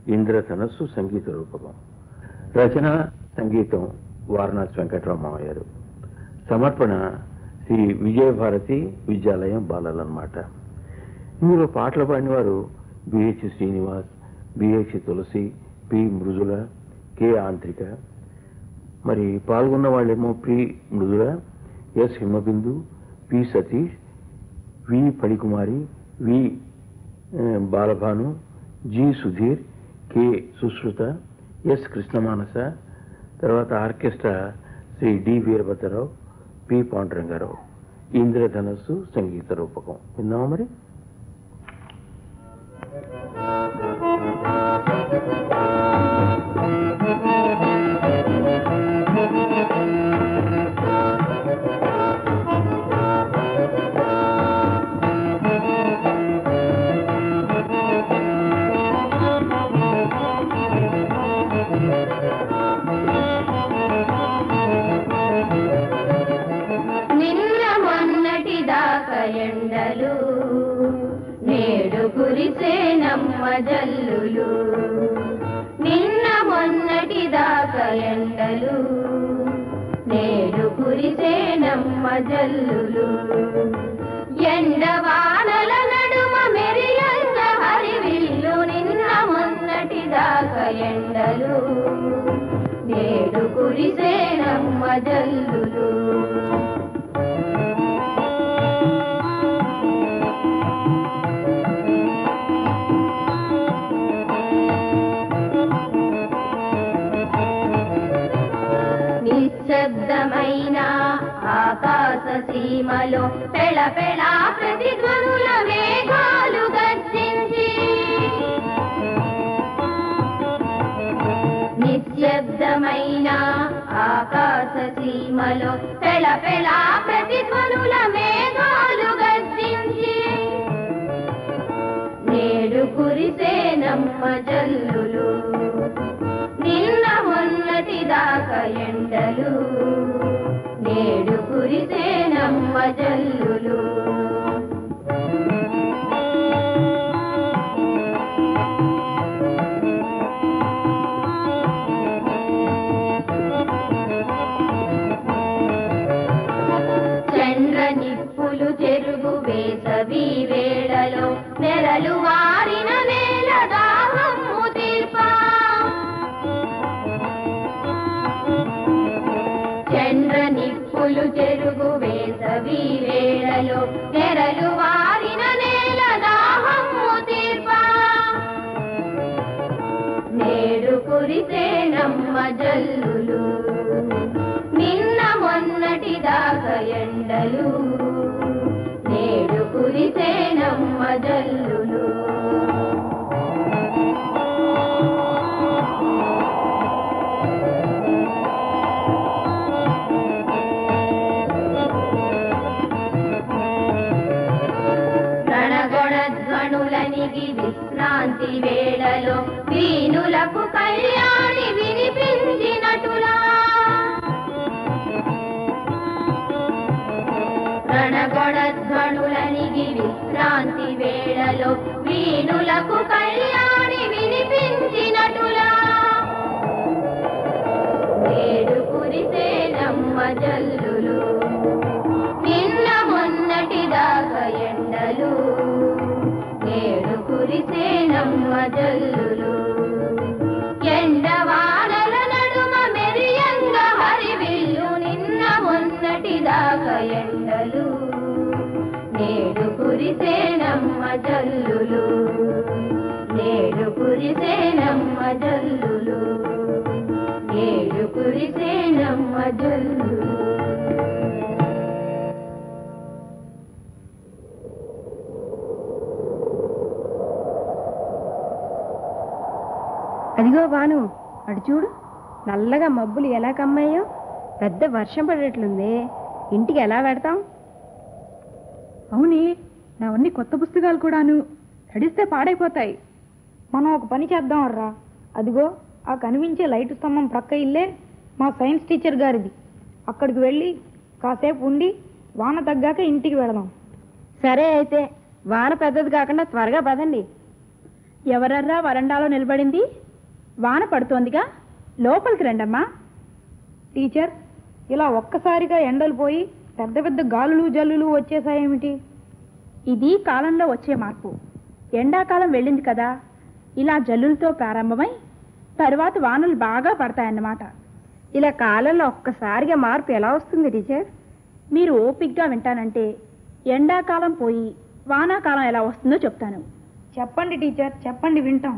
ఇంద్రధనస్సు సంగీత రూపకం రచన సంగీతం వారణాసి వెంకటరామయ్య గారు సమర్పణ శ్రీ విజయభారతి విద్యాలయం బాలలు అన్నమాట ఇందులో పాటలు పాడిన వారు B H Srinivas B H Tulasi P Mrudula K Antrika మరి పాల్గొన్న వాళ్ళేమో P Mrudula S Himabindu P Satish V Phanikumari V ఆ, Balabhanu G Sudheer K Sushruta S Krishnamanasa తర్వాత orchestra Shri D Veerabhadrarao P Pandurangarao ఇంద్రధనస్సు సంగీత రూపకం విన్నామా మరి నిన్న మొన్నటి దాకా ఎండలు నేడు కురిసే నమ్మ జల్లులు నిన్న మొన్నటి దాకా ఎండలు నేడు కురిసే నమ్మ జల్లులు ఎండవానల నడుమ మెరియంగ హరివిల్లు నిన్న మొన్నటి దాకా ఎండలు నేడు కురిసే నమ్మ జల్లులు నిశ్శబ్దమైన ఆకాశ సీమలో పెళ పెళ ప్రతిధ్వనుల మేఘాలు గర్జించి నిశ్శబ్దమైన ఆకాశ సీమలో పెళ పెళ ప్రతిధ్వనుల మేఘాలు గర్జించి నేడు కురిసే నమ్మ జల్లులు నిన్న మొన్నటి దాకా ఎండలు నేడు కురిసే నమ్మ జల్లులు చంద్ర నిప్పులు చెరుగు వేసవి వేళలో నెరలు వారిన నేల దాహము తీర్పా చంద్ర నిప్పులు చెరుగు వేసవి వేళలో నెరలు వారిన నేల దాహము తీర్పా నేడు కురిసే నమ్మ జల్లులు నిన్న మొన్నటి దాకా ఎండలు నేడు కురిసే నమ్మ జల్లులు రణగొణ ధ్వనులనిగి విశ్రాంతి వేళలో వీణులకు కళ్యాణి వినిపించినటులా రణగొణ ధ్వనులనిగి విశ్రాంతి వేళలో వీణులకు కళ్యాణి వినిపించినటులా నేడు కురిసే నమ్మ జల్లులు నిన్న మొన్నటి దాకా ఎండలు నేడు కురిసే నమ్మ జల్లులు ఎండవానల నడుమ మెరియంగ హరివిల్లు నిన్న మొన్నటి దాకా ఎండలు నేడు కురిసే నమ్మ జల్లులు నేడు కురిసే నమ్మ జల్లులు నేడు కురిసే నమ్మ జల్లులు అదిగో బాను అటు చూడు నల్లగా మబ్బులు ఎలా కమ్మాయో పెద్ద వర్షం పడేట్లుంది ఇంటికి ఎలా పెడతాం అవునే నావన్నీ కొత్త పుస్తకాలు కూడాను తడిస్తే పాడైపోతాయి మనం ఒక పని చేద్దాం రా అదిగో ఆ కనిపించే లైట్ స్తంభం ప్రక్క ఇల్లే మా సైన్స్ టీచర్ గారిది అక్కడికి వెళ్ళి కాసేపు ఉండి వాన తగ్గాక ఇంటికి వెళదాం సరే అయితే వాన పెద్దది కాకుండా త్వరగా పదండి ఎవరర్రా వరండాలో నిలబడింది వాన పడుతోందిగా లోపలికి రండమ్మా టీచర్ ఇలా ఒక్కసారిగా ఎండలు పోయి పెద్ద పెద్ద గాలులు జల్లులు వచ్చేసాయేమిటి ఇది కాలంలో వచ్చే మార్పు ఎండాకాలం వెళ్ళింది కదా ఇలా జల్లులతో ప్రారంభమై తరువాత వానలు బాగా పడతాయన్నమాట ఇలా కాలంలో ఒక్కసారిగా మార్పు ఎలా వస్తుంది టీచర్ మీరు ఓపిగ్గా వింటానంటే ఎండాకాలం పోయి వానాకాలం ఎలా వస్తుందో చెప్తాను చెప్పండి టీచర్ చెప్పండి వింటాం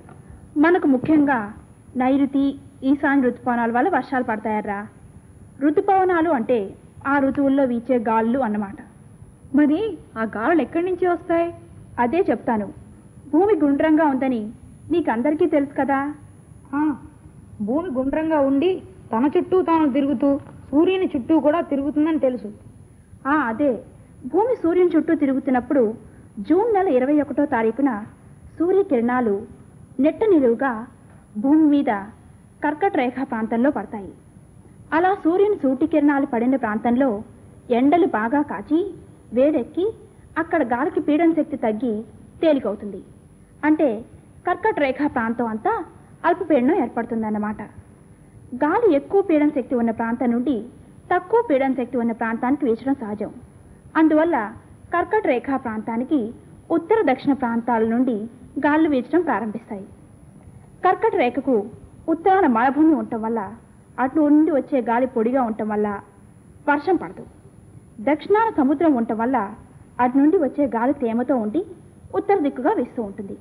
మనకు ముఖ్యంగా నైరుతి ఈశాన్య ఋతుపవనాల వల్ల వర్షాలు పడతాయర్రా ఋతుపవనాలు అంటే ఆ ఋతువుల్లో వీచే గాలులు అన్నమాట మరి ఆ గాలులు ఎక్కడి నుంచి వస్తాయి అదే చెప్తాను భూమి గుండ్రంగా ఉందని మీకు అందరికీ తెలుసు కదా ఆ, భూమి గుండ్రంగా ఉండి తన చుట్టూ తాను తిరుగుతూ సూర్యుని చుట్టూ కూడా తిరుగుతుందని తెలుసు ఆ అదే భూమి సూర్యుని చుట్టూ తిరుగుతున్నప్పుడు జూన్ నెల ఇరవై ఒకటో తారీఖున సూర్యకిరణాలు నెట్ట నిలువుగా భూమి మీద కర్కట రేఖ ప్రాంతంలో పడతాయి అలా సూర్యుని సూటి కిరణాలు పడిన ప్రాంతంలో ఎండలు బాగా కాచి వేడెక్కి అక్కడ గాలికి పీడన శక్తి తగ్గి తేలికవుతుంది అంటే కర్కట రేఖ ప్రాంతం అంతా అల్పపీడనం ఏర్పడుతుందన్నమాట గాలి ఎక్కువ పీడన శక్తి ఉన్న ప్రాంతం నుండి తక్కువ పీడన శక్తి ఉన్న ప్రాంతానికి వీచడం సహజం అందువల్ల కర్కట రేఖా ప్రాంతానికి ఉత్తర దక్షిణ ప్రాంతాల నుండి గాలులు వీచడం ప్రారంభిస్తాయి కర్కట రేఖకు ఉత్తరాన మలభూమి ఉండటం వల్ల అటు నుండి వచ్చే గాలి పొడిగా ఉండటం వల్ల వర్షం పడదు దక్షిణాన సముద్రం ఉండటం వల్ల అటు నుండి వచ్చే గాలి తేమతో ఉండి ఉత్తర దిక్కుగా వీస్తూ ఉంటుంది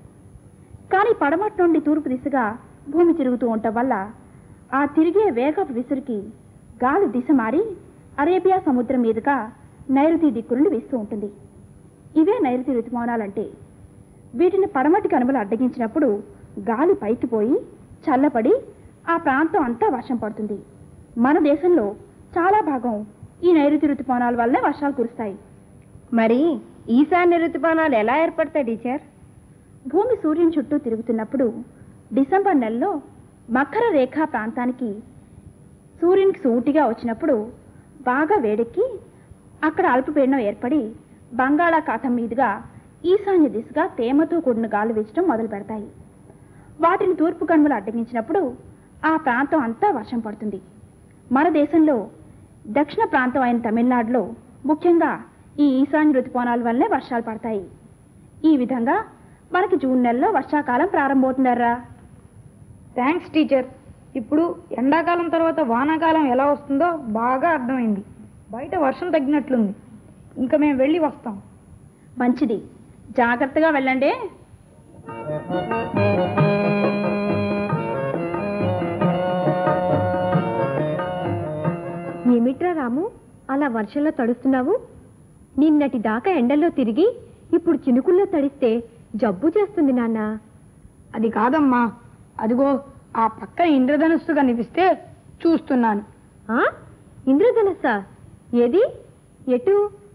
కానీ పడమటి నుండి తూర్పు దిశగా భూమి తిరుగుతూ ఉండటం వల్ల ఆ తిరిగే వేగపు విసురుకి గాలి దిశ మారి అరేబియా సముద్రం మీదుగా నైరుతి దిక్కు నుండి వీస్తూ ఉంటుంది ఇవే నైరుతి ఋతుమానాలంటే వీటిని పడమటి కనుమలు అడ్డగించినప్పుడు గాలి పైకి పోయి చల్లపడి ఆ ప్రాంతం అంతా వర్షం పడుతుంది మన దేశంలో చాలా భాగం ఈ నైరుతి ఋతుపవనాల వల్లే వర్షాలు కురుస్తాయి మరి ఈశాన్య ఋతుపవనాలు ఎలా ఏర్పడతాయి టీచర్ భూమి సూర్యుని చుట్టూ తిరుగుతున్నప్పుడు డిసెంబర్ నెలలో మకర రేఖా ప్రాంతానికి సూర్యునికి సూటిగా వచ్చినప్పుడు బాగా వేడెక్కి అక్కడ అల్పపీడనం ఏర్పడి బంగాళాఖాతం మీదుగా ఈశాన్య దిశగా తేమతో కూడిన గాలి వీచడం మొదలు పెడతాయి వాటిని తూర్పు కనుమలు అడ్డగించినప్పుడు ఆ ప్రాంతం అంతా వర్షం పడుతుంది మన దేశంలో దక్షిణ ప్రాంతం అయిన తమిళనాడులో ముఖ్యంగా ఈ ఈశాన్య ఋతుపవనాల వల్లే వర్షాలు పడతాయి ఈ విధంగా మనకి జూన్ నెలలో వర్షాకాలం ప్రారంభమవుతుందర్రా థ్యాంక్స్ టీచర్ ఇప్పుడు ఎండాకాలం తర్వాత వానాకాలం ఎలా వస్తుందో బాగా అర్థమైంది బయట వర్షం తగ్గినట్లుంది ఇంకా మేము వెళ్ళి వస్తాం మంచిది జాగ్రత్తగా వెళ్ళండి ఏమిట్రా రాము అలా వర్షంలో తడుస్తున్నావు నిన్నటి దాకా ఎండల్లో తిరిగి ఇప్పుడు చినుకుల్లో తడిస్తే జబ్బు చేస్తుంది నాన్న అది కాదమ్మా అదిగో ఆ పక్కన ఇంద్రధనుస్సు కనిపిస్తే చూస్తున్నాను ఆ? ఇంద్రధనస్స ఏది ఎటు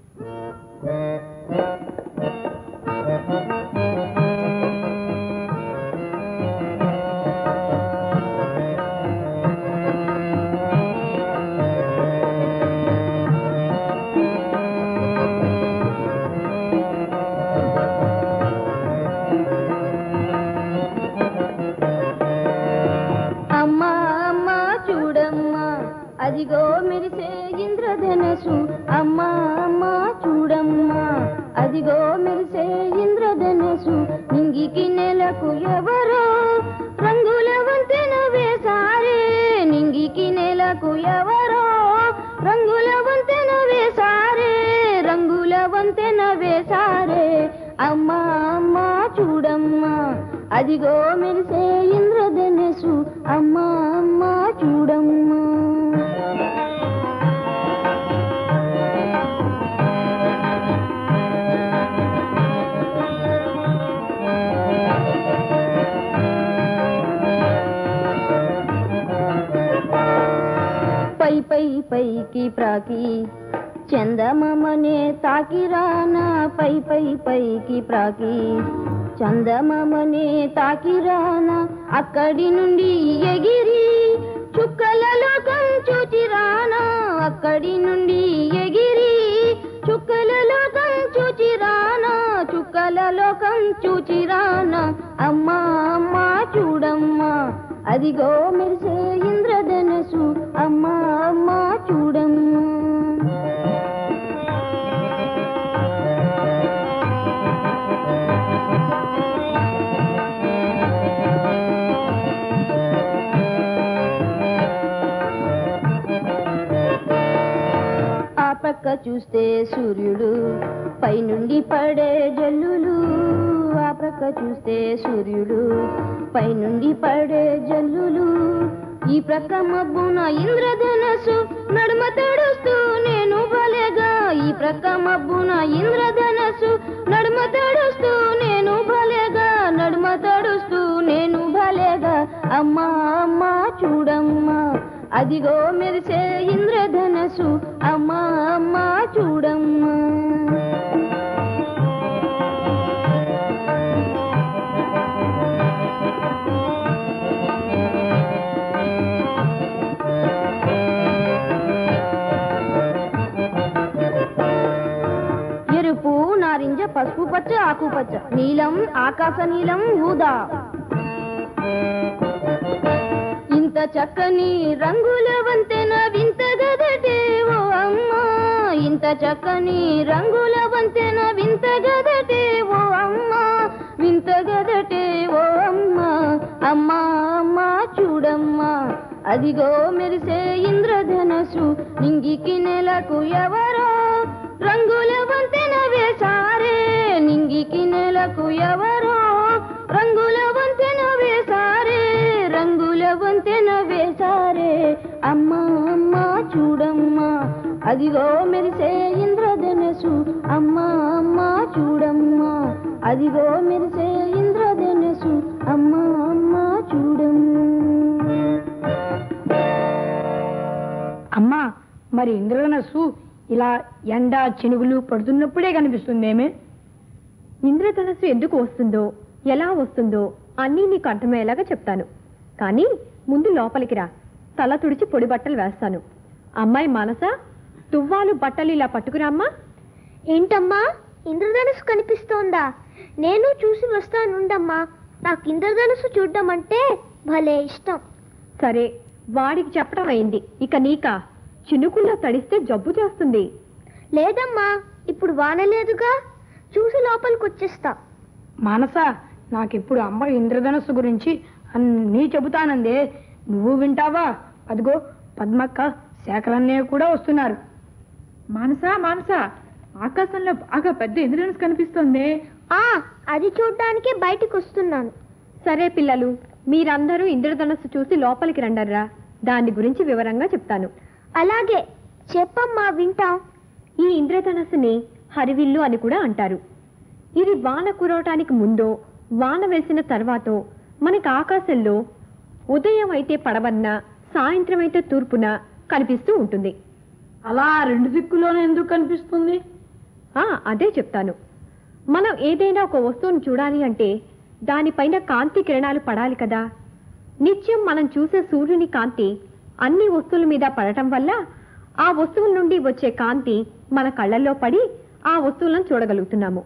అమ్మా అమ్మా చూడమ్మా అదిగో మెరిసే ఇంద్రధనసు అమ్మా అమ్మా చూడమ్మా అదిగో మెరిసే ఇంద్రధనసు నింగికి నెలకు ఎవరో రంగుల వంతెన వేసారే నింగికి నెలకు ఎవరో రంగుల వంతెన వేసారే రంగుల వంతెన వేసారే అమ్మా అమ్మా చూడమ్మా అదిగో మెరిసే ఇంద్రధనసు అమ్మా అమ్మా చూడమ్మా పై పై పైకి ప్రాకి చందమామనే తాకిరానా పై పై పైకి ప్రాకి చందమామనే తాకిరానా అక్కడి నుండి ఎగిరి చుక్కల లోకం చూచిరానా అక్కడి నుండి ఎగిరి చుక్కల లోకం చూచిరానా చుక్కల లోకం చూచిరానా అమ్మా అమ్మా చూడమ్మా అదిగో మెరిసే ఇంద్రధనసు అమ్మా అమ్మా చూడమ్మా ఆ పక్క చూస్తే సూర్యుడు పైనుండి పడే జల్లులు ఆ ప్రక్క చూస్తే సూర్యుడు పైనుండి పడే జల్లులు ఈ ప్రక్క మబ్బున ఇంద్రధనస్సు నడుమ తడుస్తూ నేను భలేగా ఈ ప్రక్క మబ్బున ఇంద్రధనస్సు నడుమ తడుస్తూ నేను భలేగా నడుమ తడుస్తూ నేను భలేగా అమ్మా అమ్మా చూడమ్మా అదిగో మెరిసే ఇంద్రధనస్సు అమ్మా అమ్మా చూడమ్మా ఎరుపు నారింజ పసుపు పచ్చ ఆకుపచ్చ నీలం ఆకాశ నీలం ఊదా ఇంత చక్కని రంగుల వంతెన వింత గదటే ఓ అమ్మా ఇంత చక్కని రంగుల వంతెన వింత గదటే ఓ అమ్మా వింత గదటే ఓ అమ్మా అమ్మా అమ్మా చూడమ్మా అదిగో మెరిసే ఇంద్రధనసు నింగికి నెలకు ఎవరో రంగుల వంతెన వేసారే నింగికి నెలకు ఎవరో రంగుల వంతెన వేసారే రంగుల వంతెన వేసారే అమ్మా అమ్మా చూడమ్మా అదిగో మెరిసే ఇంద్రధనసు అమ్మా అమ్మా చూడమ్మా అదిగో మెరిసే ఇంద్రధనసు అమ్మా అమ్మా చూడమ్మా అమ్మా మరి ఇంద్రధనస్సు ఇలా ఎండ చినుగులు పడుతున్నప్పుడే కనిపిస్తుందేమే ఇంద్రధనస్సు ఎందుకు వస్తుందో ఎలా వస్తుందో అన్నీ నీకు అర్థమయ్యేలాగా చెప్తాను కానీ ముందు లోపలికి రా తల తుడిచి పొడి బట్టలు వేస్తాను అమ్మాయి మానస తువ్వాలు బట్టలు ఇలా పట్టుకురామ్మా ఏంటమ్మా ఇంద్రధనుసు కనిపిస్తోందా నేను చూసి వస్తానుండమ్మా నాకు ఇంద్రధనుసు చూడడం అంటే భలే ఇష్టం సరే వాడికి చెప్పడం అయింది ఇక నీకా చినుకుల్లో తడిస్తే జబ్బు చేస్తుంది లేదమ్మా ఇప్పుడు వాన లేదుగా చూసి లోపలికి వచ్చేస్తా మానస నాకిప్పుడు అమ్మ ఇంద్రధనస్సు గురించి అన్నీ చెబుతానందే నువ్వు వింటావా అదిగో పద్మక్క శేఖరన్నయ్య కూడా వస్తున్నారు మానస మానస ఆకాశంలో బాగా పెద్ద ఇంద్రధనుసు కనిపిస్తోంది ఆ అది చూడ్డానికే బయటికి వస్తున్నాను సరే పిల్లలు మీరందరూ ఇంద్రధనస్సు చూసి లోపలికి రండర్రా దాని గురించి వివరంగా చెప్తాను అలాగే చెప్పమ్మా వింటాం ఈ ఇంద్రధనస్సుని హరివిల్లు అని కూడా అంటారు ఇది వాన కురవటానికి ముందో వాన వేసిన తర్వాతో మనకి ఆకాశంలో ఉదయం అయితే పడవన్న సాయంత్రం అయితే తూర్పున కనిపిస్తూ ఉంటుంది అలా రెండు దిక్కులోనే ఎందుకు కనిపిస్తుంది ఆ అదే చెప్తాను మనం ఏదైనా ఒక వస్తువును చూడాలి అంటే దానిపైన కాంతి కిరణాలు పడాలి కదా నిత్యం మనం చూసే సూర్యుని కాంతి అన్ని వస్తువుల మీద పడటం వల్ల ఆ వస్తువుల నుండి వచ్చే కాంతి మన కళ్ళల్లో పడి ఆ వస్తువులను చూడగలుగుతున్నాము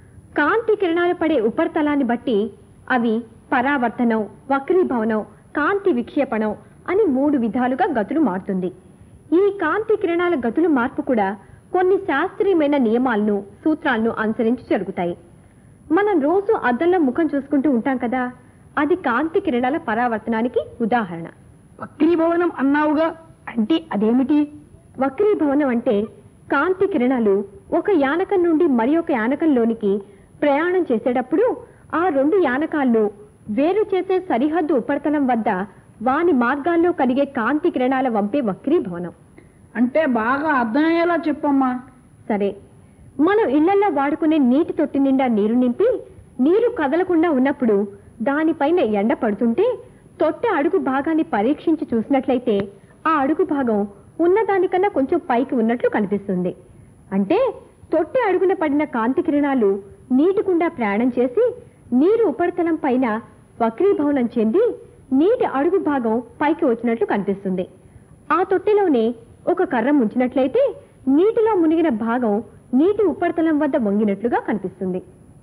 కాంతి కిరణాలు పడే ఉపరితలాన్ని బట్టి అవి పరావర్తనం వక్రీభవనం కాంతి విక్షేపణం అని మూడు విధాలుగా గతులు మారుతుంది ఈ కాంతి కిరణాల గతుల మార్పు కూడా కొన్ని శాస్త్రీయమైన నియమాలను సూత్రాలను అనుసరించి జరుగుతాయి మనం రోజు అద్దంలో ముఖం చూసుకుంటూ ఉంటాం కదా అది కాంతి కిరణాల పరావర్తనానికి ఉదాహరణ వక్రీభవనం అన్నావుగా అంటే అదేమిటి వక్రీభవనం అంటే కాంతి కిరణాలు ఒక యానకం నుండి మరి ఒక యానకంలోనికి ప్రయాణం చేసేటప్పుడు ఆ రెండు యానకాలను వేరు చేసే సరిహద్దు ఉపరితలం వద్ద వాని మార్గాల్లో కలిగే కాంతి కిరణాల వంపే వక్రీభవనం అంటే బాగా అర్థమయ్యేలా చెప్పమ్మా సరే మనం ఇళ్లలో వాడుకునే నీటి తొట్టి నిండా నీరు నింపి నీరు కదలకుండా ఉన్నప్పుడు దానిపైన ఎండ పడుతుంటే తొట్టె అడుగు భాగాన్ని పరీక్షించి చూసినట్లయితే ఆ అడుగు భాగం ఉన్నదానికన్నా కొంచెం పైకి ఉన్నట్లు కనిపిస్తుంది అంటే తొట్టె అడుగున పడిన కాంతి కిరణాలు నీటి గుండా ప్రయాణం చేసి నీరు ఉపరితలం పైన వక్రీభవనం చెంది నీటి అడుగు భాగం పైకి వచ్చినట్లు కనిపిస్తుంది ఆ తొట్టెలోనే ఒక కర్ర ముంచినట్లయితే నీటిలో మునిగిన భాగం నీటి ఉపరితలం వద్ద వంగినట్లుగా కనిపిస్తుంది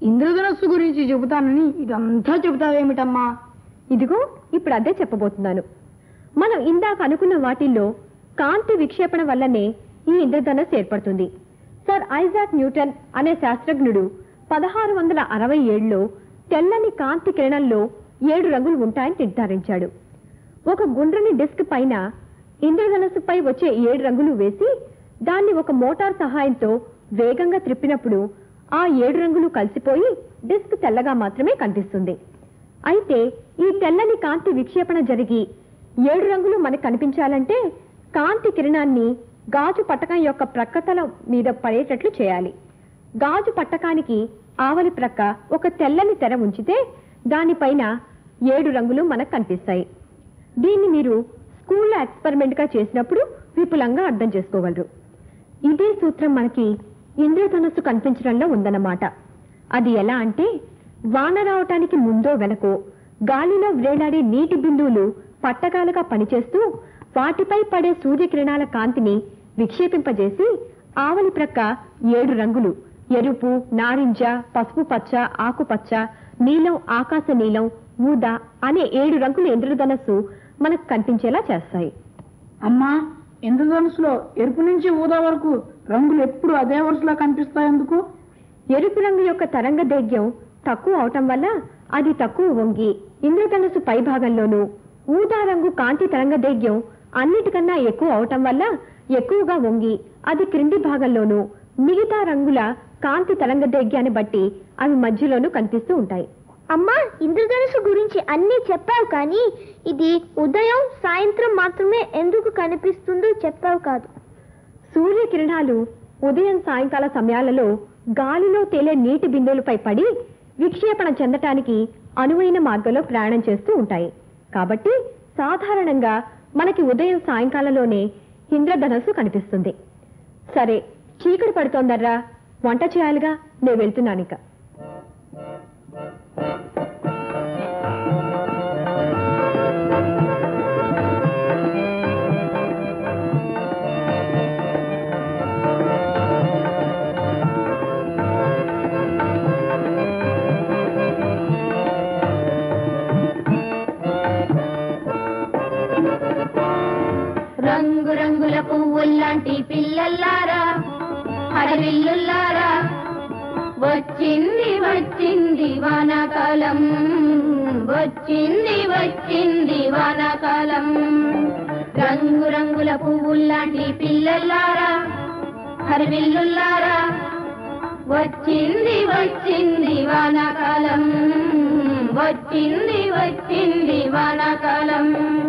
ఇంద్రధనస్సు గురించి చెబుతానని ఇదంతా చెబుతావేమిటమ్మా ఇదిగో ఇప్పుడు అదే చెప్పబోతున్నాను మనం ఇందాక అనుకున్న వాటిల్లో కాంతి విక్షేపణ వల్లనే ఈ ఇంద్రధనస్సు ఏర్పడుతుంది సర్ ఐజాక్ న్యూటన్ అనే శాస్త్రజ్ఞుడు పదహారు వందల అరవై ఏడులో తెల్లని కాంతి కిరణంలో ఏడు రంగులు ఉంటాయని నిర్ధారించాడు ఒక గుండ్రని డిస్క్ పైన ఇంద్రధనస్సుపై వచ్చే ఏడు రంగులు వేసి దాన్ని ఒక మోటార్ సహాయంతో వేగంగా త్రిప్పినప్పుడు ఆ ఏడు రంగులు కలిసిపోయి డిస్క్ తెల్లగా మాత్రమే కనిపిస్తుంది అయితే ఈ తెల్లని కాంతి విక్షేపణ జరిగి ఏడు రంగులు మనకు కనిపించాలంటే కాంతి కిరణాన్ని గాజు పట్టకం యొక్క ప్రక్కతల మీద పడేటట్లు చేయాలి గాజు పట్టకానికి ఆవలి ప్రక్క ఒక తెల్లని తెర ఉంచితే దానిపైన ఏడు రంగులు మనకు కనిపిస్తాయి దీన్ని మీరు స్కూల్లో ఎక్స్పెరిమెంట్ గా చేసినప్పుడు విపులంగా అర్థం చేసుకోగలరు ఇదే సూత్రం మనకి ఇంద్రధనస్సు కనిపించడంలో ఉందన్నమాట అది ఎలా అంటే వాన రావటానికి ముందో వెనకో గాలిలో వేలాడే నీటి బిందువులు పట్టకాలుగా పనిచేస్తూ వాటిపై పడే సూర్యకిరణాల కాంతిని విక్షేపింపజేసి ఆవలి ప్రక్క ఏడు రంగులు ఎరుపు నారింజ పసుపు పచ్చ ఆకుపచ్చ నీలం ఆకాశ నీలం ఊదా అనే ఏడు రంగుల ఇంద్రధనస్సు మనకు కనిపించేలా చేస్తాయి అమ్మా ఇంద్రధనుసులో ఎరుపు నుంచి ఊదా వరకు రంగులు ఎప్పుడు అదే వరుసలో కనిపిస్తాయందుకు ఎరుపు రంగు యొక్క తరంగ దైర్ఘ్యం తక్కువ అవటం వల్ల అది తక్కువ వంగి ఇంద్రధనుసు పై భాగంలోనూ ఊదా రంగు కాంతి తరంగ దైర్ఘ్యం అన్నిటికన్నా ఎక్కువ అవటం వల్ల ఎక్కువగా వంగి అది క్రింది భాగంలోనూ మిగతా రంగుల కాంతి తరంగ దైర్ఘ్యాన్ని బట్టి అవి మధ్యలోనూ కనిపిస్తూ ఉంటాయి అమ్మా ఇంద్రధనుసు గురించి అన్నీ చెప్పావు కానీ ఇది ఉదయం సాయంత్రం మాత్రమే ఎందుకు కనిపిస్తుందో చెప్పావు కాదు సూర్యకిరణాలు ఉదయం సాయంకాల సమయాలలో గాలిలో తేలే నీటి బిందువులపై పడి విక్షేపణ చెందటానికి అనువైన మార్గంలో ప్రయాణం చేస్తూ ఉంటాయి కాబట్టి సాధారణంగా మనకి ఉదయం సాయంకాలంలోనే ఇంద్రధనస్సు కనిపిస్తుంది సరే చీకటి పడుతోందర్రా వంట చేయాలిగా నేను వెళ్తున్నాను ఇక రంగు రంగుల పువ్వుల్లాంటి పిల్లల్లారా హరివిల్లుల్లారా వచ్చింది వచ్చింది వానాకాలం వచ్చింది వచ్చింది వానాకాలం రంగు రంగుల పువ్వుల్లాంటి పిల్లల్లారా హరివిల్లుల్లారా వచ్చింది వచ్చింది వానాకాలం వచ్చింది వచ్చింది వానాకాలం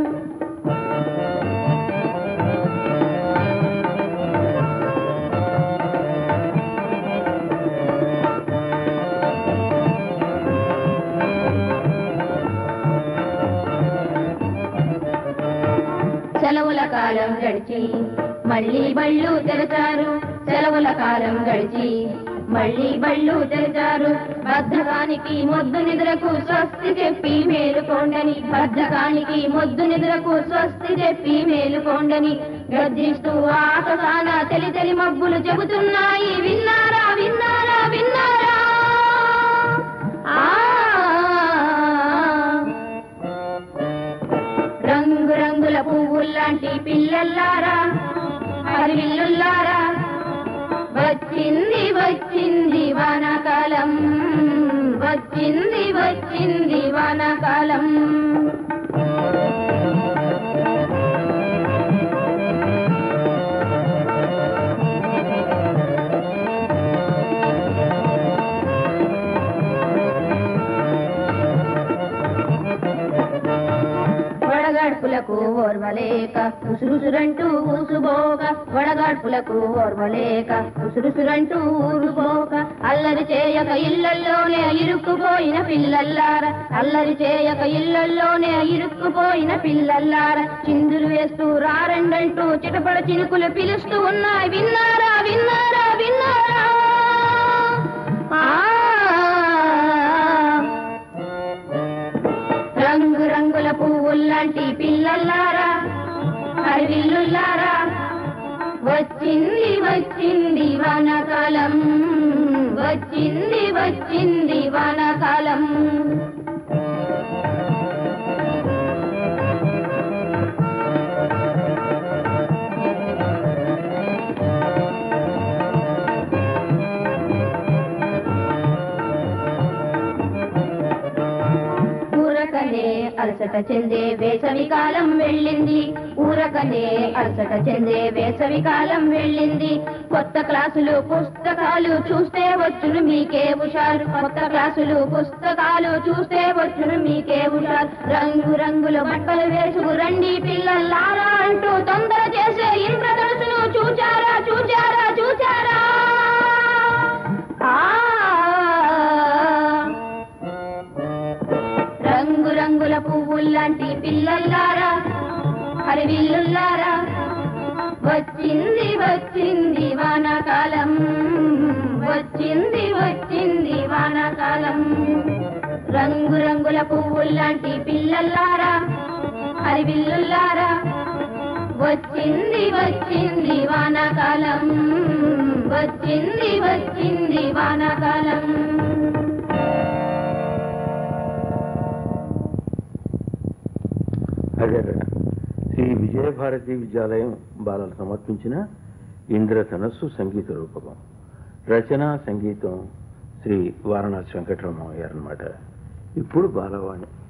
సెలవుల కాలం గడిచి మళ్ళీ బళ్ళు తెరచారు సెలవుల కాలం గడిచి మళ్ళీ బళ్ళు తెరచారు బద్ధకానికి మొద్దు నిద్రకు స్వస్తి చెప్పి మేలుకోండని బద్ధకానికి మొద్దు నిద్రకు స్వస్తి చెప్పి మేలుకోండని గర్జిస్తూ ఆకాశాన తెలి తెలి మబ్బులు చెబుతున్నాయి విన్నారా విన్నారా విన్నారా ఆ రంగు రంగుల పువ్వుల్లాంటి పిల్లల్లారా హరివిల్లుల్లారా వచ్చింది వచ్చింది వానాకాలం వచ్చింది వచ్చింది వానాకాలం వడగాడ్పులకు ఓర్వలేక ఉసురుసురంటూ ఊసుబోక వడగాడ్పులకు ఓర్వలేక ఉసురుసురంటూ ఊరుబోక అల్లరి చేయక ఇళ్లల్లోనే ఇరుక్కుపోయిన పిల్లల్లార అల్లరి చేయక ఇళ్లల్లోనే ఇరుక్కుపోయిన పిల్లల్లార చిందులు వేస్తూ రారండంటూ చిటపడ చినుకులు పిలుస్తూ ఉన్నాయి విన్నారా విన్నారా విన్నారా ఆ రంగు రంగుల పువ్వుల్లాంటి పిల్లల్లారా హరివిల్లుల్లారా వచ్చింది వచ్చింది వానకాలం వచ్చింది వచ్చింది వానకాలం ఊరకనే అలసట చెందే వేసవి కాలం వెళ్ళింది ఊరకనే అలసట చెందే వేసవి కాలం వెళ్ళింది కొత్త క్లాసులు పుస్తకాలు చూస్తే వచ్చును మీకే హుషారు కొత్త క్లాసులు పుస్తకాలు చూస్తే వచ్చును మీకే హుషారు రంగు రంగుల బట్టలు వేసుకు రండి పిల్లల్లారా అంటూ తొందర చేసే ఇంద్రధనుసును చూచారా చూచారా చూచారా ఆ రంగు రంగుల పువ్వుల్లాంటి పిల్లల్లారా హరివిల్లుల్లారా వచ్చింది వచ్చింది వానాకాలం వచ్చింది వచ్చింది వానాకాలం రంగు రంగుల పువ్వుల్లాంటి పిల్లల్లారా హరివిల్లుల్లారా వచ్చింది వచ్చింది వానాకాలం వచ్చింది వచ్చింది వానాకాలం అదే శ్రీ విజయభారతి విద్యాలయం బాలలు సమర్పించిన ఇంద్రధనస్సు సంగీత రూపకం రచన సంగీతం శ్రీ వారణాసి వెంకటరమణ గారు అనమాట ఇప్పుడు బాలవాణి